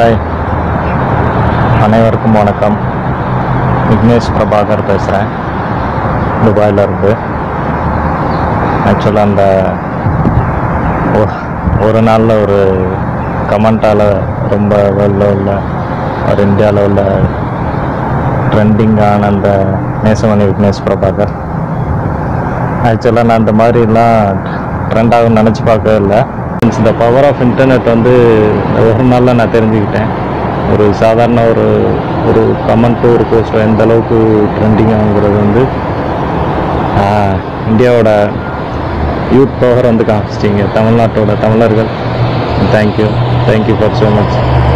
Hi அனைவருக்கும் வணக்கம் விக்னேஷ் பிரபாகர் பேசுகிறேன் துபாயில இருந்து ஆக்சுவலாக அந்த ஒ- ஒரு நாளில் ஒரு கமெண்டால் ரொம்ப வேர்ல்டில் உள்ள ஒரு இந்தியாவில் உள்ள ட்ரெண்டிங்கான அந்த நேசமணி விக்னேஷ் பிரபாகர் ஆக்சுவலாக நான் இந்த மாதிரிலாம் ட்ரெண்ட் ஆகும்னு நினச்சி பார்க்கவே இல்லை இந்த பவர் ஆஃப் இன்டர்நெட் வந்து ஒரு நாளில் நான் தெரிஞ்சுக்கிட்டேன் ஒரு சாதாரண ஒரு ஒரு கமெண்ட்டு ஒரு போஸ்ட் எந்த அளவுக்கு ட்ரெண்டிங் ஆகுங்கிறது வந்து ஆஹ், இந்தியாவோட யூத் பவர் வந்து காமிச்சிட்டிங்க தமிழ்நாட்டோட தமிழர்கள் thank you thank you for so much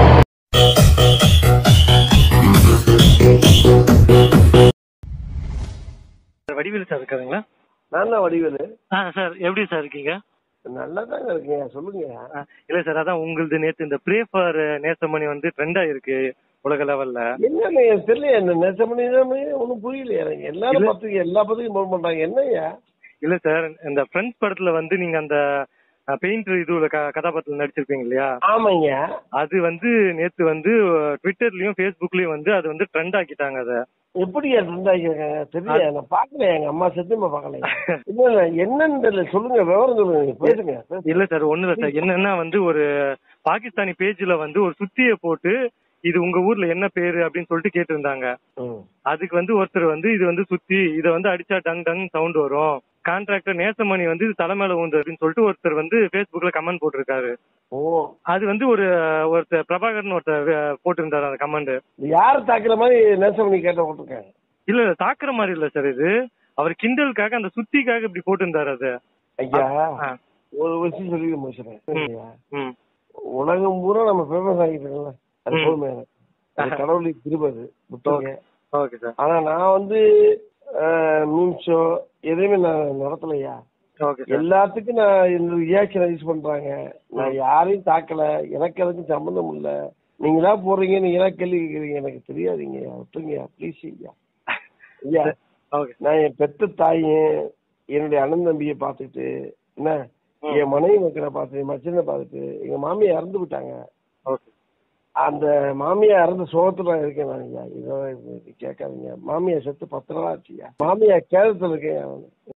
Vadivelu sir இருக்காருங்களா நான் தான் வடிவேலு ஆ சார் எப்படி சார் இருக்கீங்க நல்லா தாங்க இருக்கீங்க சொல்லுங்க ஆ, இல்ல சார் அதான் உங்களுது நேத்து இந்த ப்ரே ஃபார் நேசமணி வந்து ட்ரெண்ட் ஆயிருக்கு உலக லெவல்ல என்னங்க எனக்கு தெரியல என்ன நெசமணி ஒன்றும் புரியல எனக்கு எல்லாரும் இல்ல. பத்திரிக்கை எல்லா பத்திரிக்கையும் போட மாட்டாங்க என்னய்யா இல்ல சார் இந்த ஃப்ரெண்ட்ஸ் படத்துல வந்து நீங்க அந்த பெயிண்ட் இதுல க- கதாபாத்திரத்தில் நடிச்சிருப்பீங்க இல்லையா ஆமாங்க அது வந்து நேத்து வந்து ட்விட்டர்லயும் ஃபேஸ்புக்லயும் வந்து அது வந்து ட்ரெண்ட் ஆக்கிட்டாங்க அத எப்படி இருந்தாங்க தெரியல நான் பார்க்கல எங்க அம்மா சத்தியமா பார்க்கல இல்ல இல்ல என்னன்னு தெரியல சொல்லுங்க விவரம் சொல்லுங்க நீங்க பேசுங்க பேசுங்க. இல்ல சார் ஒண்ணு இல்ல சார் என்னன்னா வந்து ஒரு பாகிஸ்தானி பேஜ்ல வந்து ஒரு சுத்திய போட்டு இது உங்க ஊர்ல என்ன பேரு அப்படின்னு சொல்லிட்டு கேட்டிருந்தாங்க ம். அதுக்கு வந்து ஒருத்தர் வந்து இது வந்து சுத்தி இத வந்து அடிச்சா டங் டங் சவுண்ட் வரும் கான்ட்ராக்டர் நேசமணி வந்து இது தலைமையில ஊந்து அப்படின்னு சொல்லிட்டு ஒருத்தர் வந்து Facebookல கமெண்ட் போட்டிருக்காரு ஓ அது வந்து ஒரு ஒருத்தர் பிரபாகர்னு ஒருத்தர் அஹ், போட்டிருந்தாரு அந்த கமெண்ட் யார் தாக்குற மாதிரி நெசமணி கேட்ட போட்டிருக்காங்க இல்ல இல்ல, தாக்குற மாதிரி இல்ல சார் இது அவர் கிண்டலுக்காக அந்த சுத்திக்காக இப்படி போட்டிருந்தாரு அது ஐயா ஆ, ஒரு விஷயம் சொல்லி முடிச்சுறேன் ஐயா, ம். உலகம் பூரா நம்ம ஃபேமஸ் ஆகிட்டு இருக்கோம்ல அது ம். போதுமே எனக்கு. அது கடவுளுக்கு திருப்பது புத்தகம் ஓகே சார் ஆனா நான் வந்து மீம் ஷோ எதையுமே நான் நடத்தலையா ஓகே சார் எல்லாத்துக்கும் நான் இந்த ரியாக்ஷன் யூஸ் பண்றாங்க நான் யாரையும் தாக்கல எனக்கு அதுக்கும் சம்பந்தம் இல்ல நீங்களா போடுறீங்க நீங்களா கேள்வி கேக்குறீங்க எனக்கு தெரியாதுங்க விட்டுருங்க ப்ளீஸ் ஐயா ஐயா ஓகே நான் என் பெத்த தாயும் என்னுடைய அண்ணன் தம்பியை பார்த்துட்டு என்ன என் மனைவி மக்களை பார்த்து மச்சனை பார்த்துட்டு எங்க மாமியா இறந்து விட்டாங்க ஓகே அந்த மாமியா இறந்த சோகத்துல நான் இருக்கேன் நான் ஐயா இதோ இது கேட்காதீங்க மாமியா செத்து பத்து நாள் ஆச்சுயா மாமியா கேரளத்துல இருக்கேன்